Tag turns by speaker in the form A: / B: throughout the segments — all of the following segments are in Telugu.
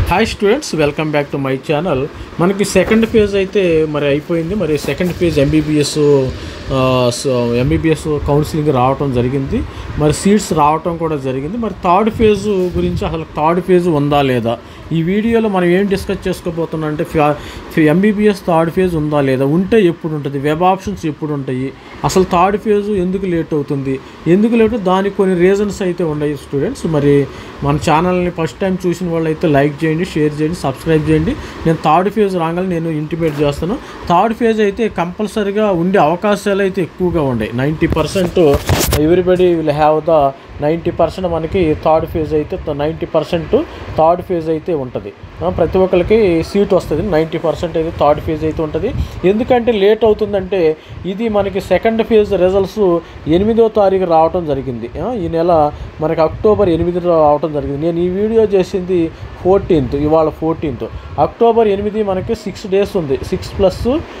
A: hi students welcome back to my channel మనకి సెకండ్ ఫేజ్ అయితే మరి అయిపోయింది మరి second phase MBBS MBBS counselling రావటం జరిగింది మరి సీట్స్ రావటం కూడా జరిగింది మరి థర్డ్ ఫేజ్ గురించి అసలు థర్డ్ ఫేజ్ ఉందా లేదా ఈ వీడియోలో మనం ఏం డిస్కస్ చేసుకోబోతున్నాం అంటే ఎంబీబీఎస్ థర్డ్ ఫేజ్ ఉందా లేదా ఉంటే ఎప్పుడు ఉంటుంది వెబ్ ఆప్షన్స్ ఎప్పుడు ఉంటాయి అసలు థర్డ్ ఫేజ్ ఎందుకు లేట్ అవుతుంది ఎందుకు లేట్ దానికి కొన్ని రీజన్స్ అయితే ఉన్నాయి స్టూడెంట్స్ మరి మన ఛానల్ని ఫస్ట్ టైం చూసిన వాళ్ళు అయితే లైక్ చేయండి షేర్ చేయండి సబ్స్క్రైబ్ చేయండి నేను థర్డ్ ఫేజ్ రాగానే నేను ఇంటిమేట్ చేస్తాను థర్డ్ ఫేజ్ అయితే కంపల్సరీగా ఉండే అవకాశాలు అయితే ఎక్కువగా ఉన్నాయి ninety percent everybody will have the ninety percent మనకి థర్డ్ ఫేజ్ అయితే నైంటీ పర్సెంట్ థర్డ్ ఫేజ్ అయితే ఉంటుంది ఆ, ప్రతి ఒక్కరికి సీట్ వస్తుంది నైంటీ పర్సెంట్ అయితే థర్డ్ ఫేజ్ అయితే ఉంటుంది ఎందుకంటే లేట్ అవుతుందంటే ఇది మనకి సెకండ్ ఫేజ్ రిజల్ట్స్ ఎనిమిదో తారీఖు రావటం జరిగింది ఆ, ఈ నెల మనకి అక్టోబర్ ఎనిమిది రావటం జరిగింది నేను ఈ వీడియో చేసింది ఫోర్టీన్త్ ఇవాళ ఫోర్టీన్త్ అక్టోబర్ ఎనిమిది మనకి సిక్స్ డేస్ ఉంది six plus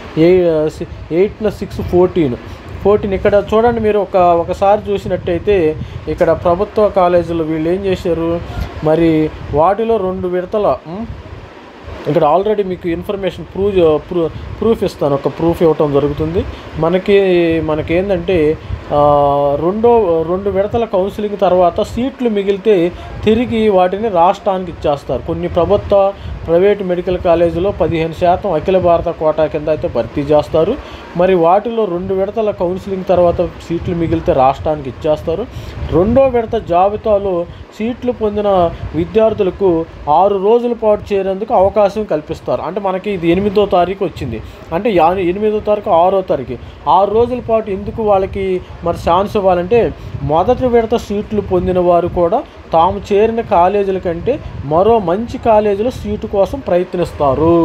A: eight plus six fourteen fourteen ఇక్కడ చూడండి మీరు ఒక ఒకసారి చూసినట్టయితే ఇక్కడ ప్రభుత్వ కాలేజీలో వీళ్ళు ఏం చేశారు మరి వాటిలో రెండు విడతల ఉమ్, ఇక్కడ ఆల్రెడీ మీకు ఇన్ఫర్మేషన్ ప్రూవ్ ప్రూ ప్రూఫ్ ఇస్తాను ఒక ప్రూఫ్ ఇవ్వటం జరుగుతుంది మనకి మనకి ఏంటంటే ఆ, రెండో రెండు విడతల కౌన్సిలింగ్ తర్వాత సీట్లు మిగిలితే తిరిగి వాటిని రాష్ట్రానికి ఇచ్చేస్తారు కొన్ని ప్రభుత్వ ప్రైవేట్ మెడికల్ కాలేజీలో పదిహేను శాతం అఖిల భారత కోటా కింద అయితే భర్తీ చేస్తారు మరి వాటిలో రెండు విడతల కౌన్సిలింగ్ తర్వాత సీట్లు మిగిలితే రాష్ట్రానికి ఇచ్చేస్తారు రెండో విడత జాబితాలో సీట్లు పొందిన విద్యార్థులకు ఆరు రోజుల పాటు చేరేందుకు అవకాశం కల్పిస్తారు అంటే మనకి ఇది ఎనిమిదో తారీఖు వచ్చింది అంటే యా- ఎనిమిదో తారీఖు ఆరో తారీఖు ఆరు రోజుల పాటు ఎందుకు వాళ్ళకి మరి ఛాన్స్ ఇవ్వాలంటే మొదటి విడత సీట్లు పొందిన వారు కూడా తాము చేరిన కాలేజీల కంటే మరో మంచి కాలేజీలో సీటు కోసం ప్రయత్నిస్తారు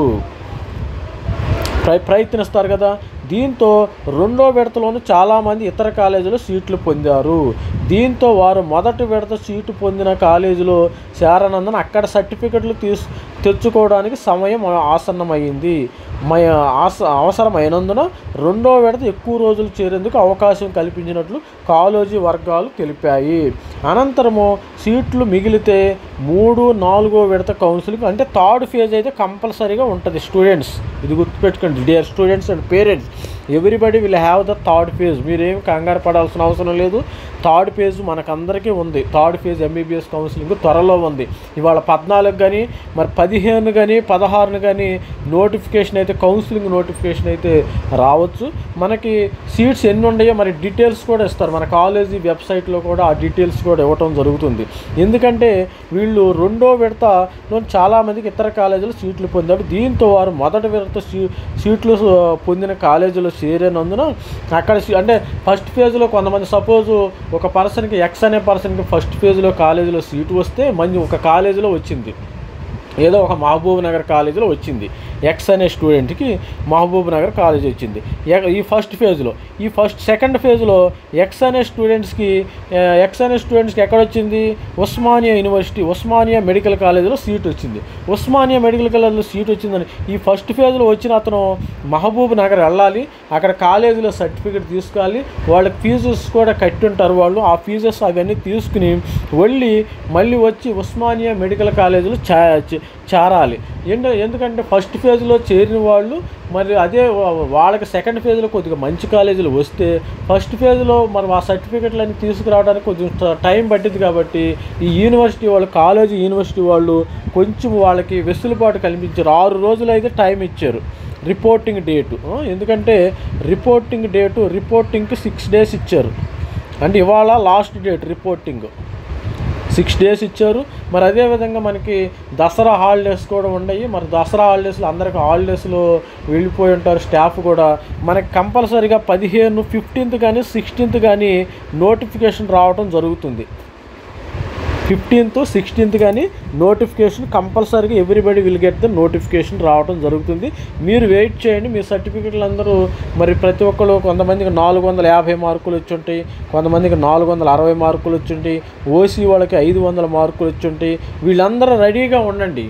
A: ప్రయ ప్రయత్నిస్తారు కదా దీంతో రెండో విడతలోనూ చాలామంది ఇతర కాలేజీలో సీట్లు పొందారు దీంతో వారు మొదటి విడత సీటు పొందిన కాలేజీలో చేరనందున అక్కడ సర్టిఫికెట్లు తీసు తెచ్చుకోవడానికి సమయం ఆసన్నమైంది మయ ఆస అవసరమైనందున రెండో విడత ఎక్కువ రోజులు చేరేందుకు అవకాశం కల్పించినట్లు కాలేజీ వర్గాలు తెలిపాయి అనంతరము సీట్లు మిగిలితే మూడు నాలుగో విడత కౌన్సిలింగ్ అంటే థర్డ్ ఫేజ్ అయితే కంపల్సరీగా ఉంటుంది స్టూడెంట్స్ ఇది గుర్తుపెట్టుకోండి dear students and parents everybody will have the third phase మీరేం కంగారు పడాల్సిన అవసరం లేదు థర్డ్ ఫేజ్ మనకందరికీ ఉంది థర్డ్ ఫేజ్ ఎంబీబీఎస్ కౌన్సిలింగ్ త్వరలో ఉంది ఇవాళ పద్నాలుగు కానీ మరి పదిహేను కానీ పదహారును కానీ నోటిఫికేషన్ అయితే కౌన్సిలింగ్ నోటిఫికేషన్ అయితే రావచ్చు మనకి సీట్స్ ఎన్ని ఉన్నాయో మరి డీటెయిల్స్ కూడా ఇస్తారు మన కాలేజీ వెబ్సైట్లో కూడా ఆ డీటెయిల్స్ కూడా ఇవ్వటం జరుగుతుంది ఎందుకంటే వీళ్ళు రెండో విడతలో చాలామందికి ఇతర కాలేజీలో సీట్లు పొందారు దీంతో వారు మొదటి విడత సీ సీట్లు ఆ, పొందిన కాలేజీలో చేరినందున అక్కడ సీ- అంటే ఫస్ట్ ఫేజ్లో కొంతమంది సపోజ్ ఒక పర్సన్కి ఎక్స్ అనే పర్సన్కి ఫస్ట్ ఫేజ్లో కాలేజీలో సీటు వస్తే మంచి ఒక కాలేజీలో వచ్చింది ఏదో ఒక మహబూబ్ నగర్ కాలేజీలో వచ్చింది ఎక్స్ అనే స్టూడెంట్కి మహబూబ్ నగర్ కాలేజ్ వచ్చింది ఎ- ఈ ఫస్ట్ ఫేజ్లో ఈ ఫస్ట్ సెకండ్ ఫేజ్లో ఎక్స్ అనే స్టూడెంట్స్కి ఆ, ఎక్స్ అనే స్టూడెంట్స్కి ఎక్కడ వచ్చింది ఉస్మానియా యూనివర్సిటీ ఉస్మానియా మెడికల్ కాలేజీలో సీట్ వచ్చింది ఉస్మానియా మెడికల్ కాలేజీలో సీట్ వచ్చిందని ఈ ఫస్ట్ ఫేజ్లో వచ్చిన అతను మహబూబ్ నగర్ వెళ్ళాలి అక్కడ కాలేజీలో సర్టిఫికేట్ తీసుకోవాలి వాళ్ళకి ఫీజెస్ కూడా కట్టి ఉంటారు వాళ్ళు ఆ ఫీజెస్ అవన్నీ తీసుకుని వెళ్ళి మళ్ళీ వచ్చి ఉస్మానియా మెడికల్ కాలేజీలో చా చే- చేరాలి ఎందు ఎందుకంటే ఫస్ట్ ఫేజ్లో చేరిన వాళ్ళు మరి అదే వా- వాళ్ళకి సెకండ్ ఫేజ్లో కొద్దిగా మంచి కాలేజీలు వస్తే ఫస్ట్ ఫేజ్లో మరి ఆ సర్టిఫికెట్లు అన్ని తీసుకురావడానికి కొంచెం ట- టైం పట్టింది కాబట్టి ఈ యూనివర్సిటీ వాళ్ళు కాలేజీ యూనివర్సిటీ వాళ్ళు కొంచెం వాళ్ళకి వెసులుబాటు కల్పించారు ఆరు రోజులు అయితే టైం ఇచ్చారు రిపోర్టింగ్ డేటు ఆ, ఎందుకంటే రిపోర్టింగ్ డేటు రిపోర్టింగ్కి సిక్స్ డేస్ ఇచ్చారు అంటే ఇవాళ last date reporting six days ఇచ్చారు మరి అదేవిధంగా మనకి దసరా హాలిడేస్ కూడా ఉన్నాయి మరి దసరా హాలిడేస్లో అందరికి హాలిడేస్లో వెళ్ళిపోయి ఉంటారు స్టాఫ్ కూడా మనకి కంపల్సరీగా పదిహేను ఫిఫ్టీన్త్ కానీ సిక్స్టీన్త్ కానీ నోటిఫికేషన్ రావడం జరుగుతుంది ఫిఫ్టీన్త్ సిక్స్టీన్త్ కానీ నోటిఫికేషన్ కంపల్సరీగా everybody will get the notification రావడం జరుగుతుంది మీరు వెయిట్ చేయండి మీ సర్టిఫికెట్లు అందరూ మరి ప్రతి ఒక్కరు కొంతమందికి నాలుగు వందల యాభై మార్కులు వచ్చి ఉంటాయి కొంతమందికి నాలుగు వందల అరవై మార్కులు వచ్చి ఉంటాయి ఓసీ వాళ్ళకి ఐదు వందల మార్కులు వచ్చి ఉంటాయి వీళ్ళందరూ రెడీగా ఉండండి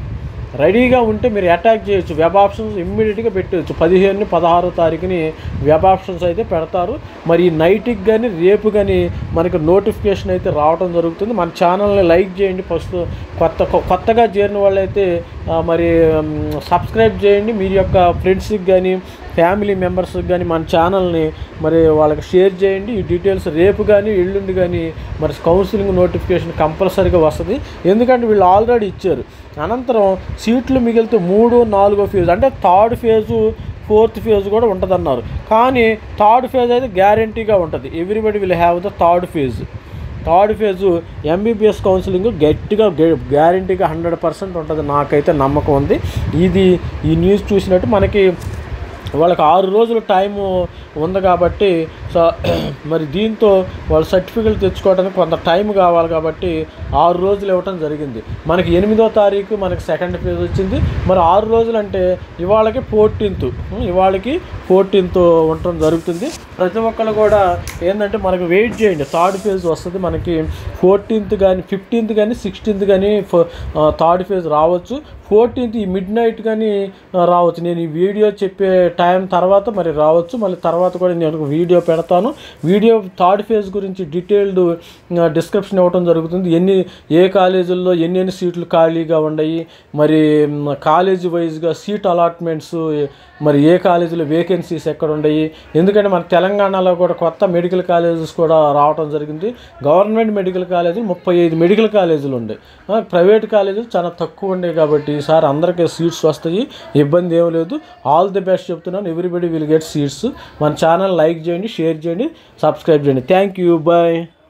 A: రెడీగా ఉంటే మీరు అటాక్ చేయొచ్చు వెబ్ ఆప్షన్స్ ఇమ్మీడియట్గా పెట్టవచ్చు పదిహేను పదహారో తారీఖుని వెబ్ ఆప్షన్స్ అయితే పెడతారు మరి ఈ నైట్కి కానీ రేపు కానీ మనకి నోటిఫికేషన్ అయితే రావడం జరుగుతుంది మన ఛానల్ని లైక్ చేయండి ఫస్ట్ కొత్త కొత్తగా చేరిన వాళ్ళైతే ఆ, మరి మ్, సబ్స్క్రైబ్ చేయండి మీ యొక్క ఫ్రెండ్స్కి కానీ ఫ్యామిలీ మెంబర్స్కి కానీ మన ఛానల్ని మరి వాళ్ళకి షేర్ చేయండి ఈ డీటెయిల్స్ రేపు కానీ ఎల్లుండి కానీ మరి కౌన్సిలింగ్ నోటిఫికేషన్ కంపల్సరీగా వస్తుంది ఎందుకంటే వీళ్ళు ఆల్రెడీ ఇచ్చారు అనంతరం సీట్లు మిగిలితే మూడు నాలుగో ఫేజ్ అంటే థర్డ్ ఫేజు ఫోర్త్ ఫేజ్ కూడా ఉంటుందన్నారు కానీ థర్డ్ ఫేజ్ అయితే గ్యారంటీగా ఉంటుంది everybody will have the third phase third phase MBBS counselling గట్టిగా గ్యారంటీగా హండ్రెడ్ పర్సెంట్ ఉంటుంది నాకైతే నమ్మకం ఉంది ఇది ఈ న్యూస్ చూసినట్టు మనకి వాళ్ళకి ఆరు రోజుల టైము ఉంది కాబట్టి సో మరి దీంతో వాళ్ళు సర్టిఫికెట్ తెచ్చుకోవడానికి కొంత టైం కావాలి కాబట్టి ఆరు రోజులు ఇవ్వటం జరిగింది మనకి ఎనిమిదో తారీఖు మనకి సెకండ్ ఫేజ్ వచ్చింది మరి ఆరు రోజులు అంటే ఇవాళకి ఫోర్టీన్త్ ఇవాళకి ఫోర్టీన్త్ ఉండటం జరుగుతుంది ప్రతి ఒక్కళ్ళు కూడా ఏంటంటే మనకి వెయిట్ చేయండి థర్డ్ ఫేజ్ వస్తుంది మనకి ఫోర్టీన్త్ కానీ ఫిఫ్టీన్త్ కానీ సిక్స్టీన్త్ కానీ థర్డ్ ఫేజ్ రావచ్చు ఫోర్టీన్త్ ఈ మిడ్ నైట్ కానీ ఆ, రావచ్చు నేను ఈ వీడియో చెప్పే టైం తర్వాత మరి రావచ్చు మళ్ళీ తర్వాత కూడా నేను ఒక వీడియో పెడతాను వీడియో థర్డ్ ఫేజ్ గురించి డీటెయిల్డ్ డిస్క్రిప్షన్ ఇవ్వడం జరుగుతుంది ఎన్ని ఏ కాలేజీల్లో ఎన్ని ఎన్ని సీట్లు ఖాళీగా ఉన్నాయి మరి మ్, కాలేజీ వైజ్గా సీట్ అలాట్మెంట్స్ మరి ఏ కాలేజీలో వేకెన్సీస్ ఎక్కడ ఉన్నాయి ఎందుకంటే మన తెలంగాణలో కూడా కొత్త మెడికల్ కాలేజెస్ కూడా రావడం జరిగింది గవర్నమెంట్ మెడికల్ కాలేజీలు ముప్పై ఐదు మెడికల్ కాలేజీలు ఉన్నాయి ఆ, ప్రైవేట్ కాలేజీలు చాలా తక్కువ ఉన్నాయి కాబట్టి ఈసారి అందరికీ సీట్స్ వస్తాయి ఇబ్బంది ఏం లేదు ఆల్ ది బెస్ట్ చెప్తున్నాను ఎవ్రీబడి విల్ గెట్ సీట్స్ మన ఛానల్ లైక్ చేయండి షేర్ చేయండి సబ్స్క్రైబ్ చేయండి థ్యాంక్ యూ బాయ్